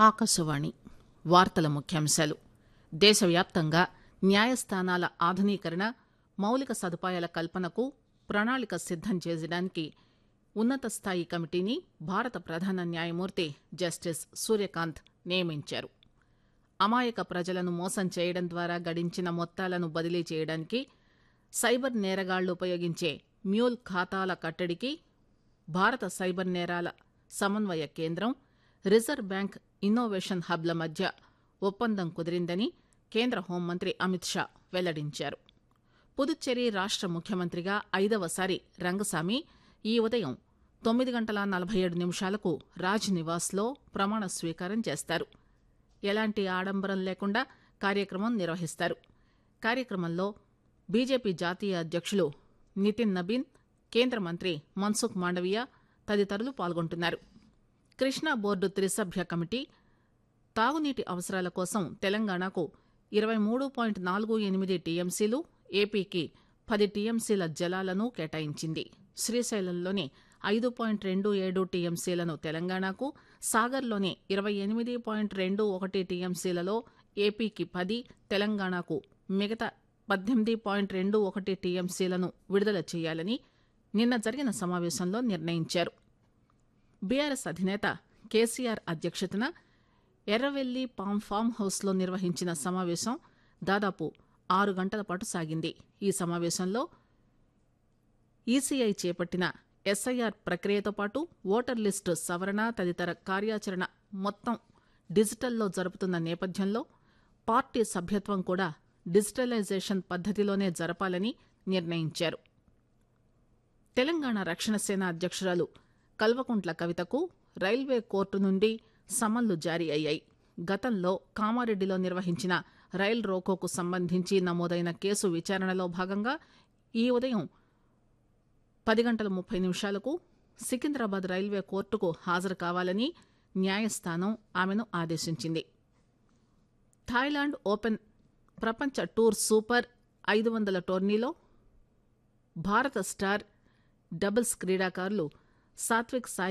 ఆకాశవాణి వార్తల ముఖ్యాంశాలు దేశవ్యాప్తంగా న్యాయస్థానాల ఆధునీకరణ మౌలిక సదుపాయాల కల్పనకు ప్రణాళిక సిద్దం చేయడానికి ఉన్నత స్థాయి కమిటీని భారత ప్రధాన న్యాయమూర్తి జస్టిస్ సూర్యకాంత్ నియమించారు అమాయక ప్రజలను మోసం చేయడం ద్వారా గడించిన మొత్తాలను బదిలీ చేయడానికి సైబర్ నేరగాళ్లు ఉపయోగించే మ్యూల్ ఖాతాల కట్టడికి భారత సైబర్ నేరాల సమన్వయ కేంద్రం రిజర్వ్ బ్యాంక్ ఇన్నోవేషన్ హబ్ల మధ్య ఒప్పందం కుదిరిందని కేంద్ర హోంమంత్రి అమిత్ షా వెల్లడించారు పుదుచ్చేరి రాష్ట ముఖ్యమంత్రిగా ఐదవసారి రంగసామి ఈ ఉదయం తొమ్మిది గంటల నలభై ఏడు నిమిషాలకు రాజ్ నివాస్లో ప్రమాణ స్వీకారం చేస్తారు ఎలాంటి ఆడంబరం లేకుండా కార్యక్రమం నిర్వహిస్తారు కార్యక్రమంలో బీజేపీ జాతీయ అధ్యక్షులు నితిన్ నబీన్ కేంద్ర మంత్రి మన్సుఖ్ మాండవీయ తదితరులు పాల్గొంటున్నారు కృష్ణా బోర్డు త్రిసభ్య కమిటీ తాగునీటి అవసరాల కోసం తెలంగాణకు ఇరవై మూడు పాయింట్ నాలుగు ఎనిమిది టీఎంసీలు ఏపీకి పది టీఎంసీల జలాలను కేటాయించింది శ్రీశైలంలోని ఐదు పాయింట్ రెండు ఏడు టీఎంసీలను తెలంగాణకు సాగర్లోని ఇరవై ఎనిమిది పాయింట్ రెండు ఒకటి టీఎంసీలలో ఏపీకి పది తెలంగాణకు మిగతా పద్దెనిమిది పాయింట్ రెండు ఒకటి టీఎంసీలను విడుదల చేయాలని నిన్న జరిగిన సమావేశంలో నిర్ణయించారు బీఆర్ఎస్ అధినేత కేసీఆర్ అధ్యక్షతన ఎర్రవెల్లి పామ్ ఫామ్ హౌస్లో నిర్వహించిన సమావేశం దాదాపు ఆరు గంటల పాటు సాగింది ఈ సమావేశంలో ఈసీఐ చేపట్టిన ఎస్ఐఆర్ ప్రక్రియతో పాటు ఓటర్ లిస్టు సవరణ తదితర కార్యాచరణ మొత్తం డిజిటల్లో జరుపుతున్న నేపథ్యంలో పార్టీ సభ్యత్వం కూడా డిజిటలైజేషన్ పద్దతిలోనే జరపాలని నిర్ణయించారు తెలంగాణ రక్షణ సేన అధ్యక్షురాలు కల్వకుంట్ల కవితకు రైల్వే కోర్టు నుండి సమన్లు జారీ అయ్యాయి గతంలో కామారెడ్డిలో నిర్వహించిన రైల్ రోకోకు సంబంధించి నమోదైన కేసు విచారణలో భాగంగా ఈ ఉదయం పది గంటల ముప్పై నిమిషాలకు సికింద్రాబాద్ రైల్వే కోర్టుకు హాజరు కావాలని న్యాయస్థానం ఆమెను ఆదేశించింది థాయిలాండ్ ఓపెన్ ప్రపంచ టూర్ సూపర్ ఐదు వందల టోర్నీలో భారత స్టార్ డబుల్స్ క్రీడాకారులు సాత్విక్ సాయి